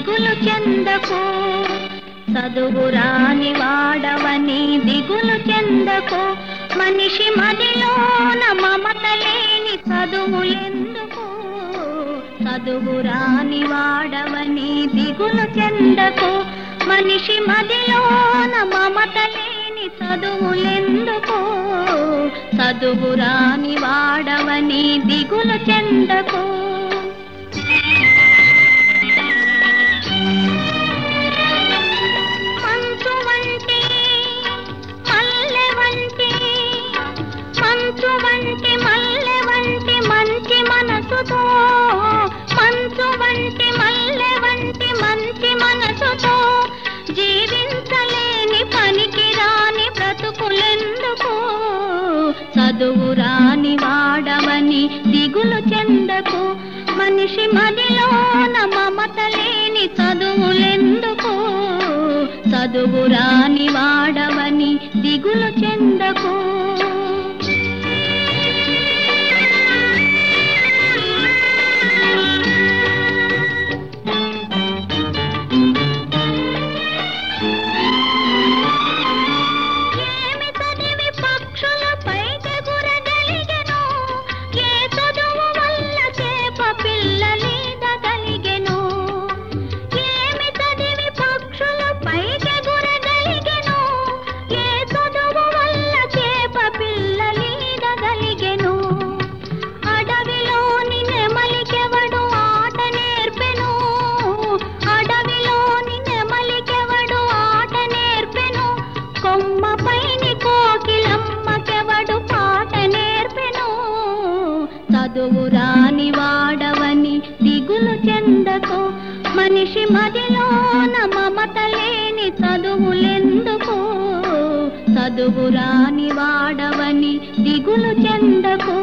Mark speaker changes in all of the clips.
Speaker 1: దిగులు చెందకు చదువు రాని వాడవని దిగులు చెందకు మనిషి మదిలోన మమత లేని చదువులెందుకు చదువు రాని వాడవని దిగులు చెందకు మనిషి మదిలోన మమత లేని చదువులెందుకు చదువు రాని వాడవని దిగులు చెందకు మంచు వంటి మల్లె వంటి మంచు వంటి మల్లె వంటి మంచి మనసుతో మంచు వంటి మల్లె వంటి మంచి మనసుతో జీవించలేని పనికి రాని బ్రతుకులెందుకు చదువు రాని వాడవని దిగులు చెందకు మనిషి మదిలోన మమత లేని చదువులెందుకు చదువు రాని వాడవని దిగులు చెందకు ఏమి చదివి పక్షులపై ఎగురగలిగెను? ఏ చదువు వల్ల చేప పిల్లలీదగలిగెను? ఏమి చదివి పక్షులపై ఎగురగలిగెను? ఏ చదువు వల్ల చేప పిల్లలీదగలిగెను? అడవిలోని నెమలికెవడు ఆట నేర్పెను అడవిలోని నెమలికెవడు ఆట నేర్పెను కొమ్మపైని కోకిలమ్మకెవడు పాట నేర్పెను చదువు రాని వాడవని దిగులు చెందకు మనిషి మదిలోన మమత లేని చదువులెందుకు చదువు రాని వాడవని దిగులు చెందకు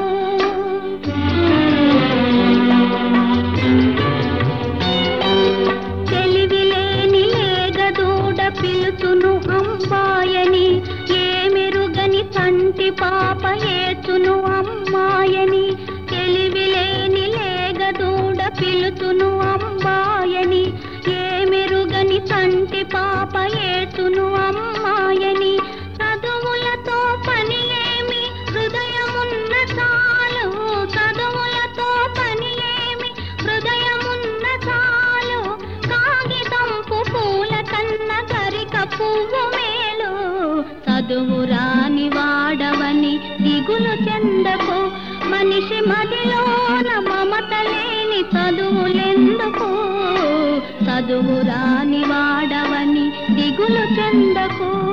Speaker 1: తెలివిలేని లేగదూడ పిలుచును అమ్మాయని ఏమెరుగని తంటి పాప ఏచును అమ్మాయని తెలివిలేని లేగదూడ పిలుచును అమ్మాయని ఏమెరుగని తంటి పాప ఏచును అమ్మాయని చదువులతో పని ఏమి హృదయమున్న చాలు చదువులతో పని ఏమి హృదయమున్న చాలు కాగితంపు పూల కన్న గరిక పువ్వు మేలు చదువు రాని వాడవని దిగులు చెందకు మనిషి మదిలోన మమత లేని చదువులెందుకు చదువు రాని వాడవని దిగులు చెందకు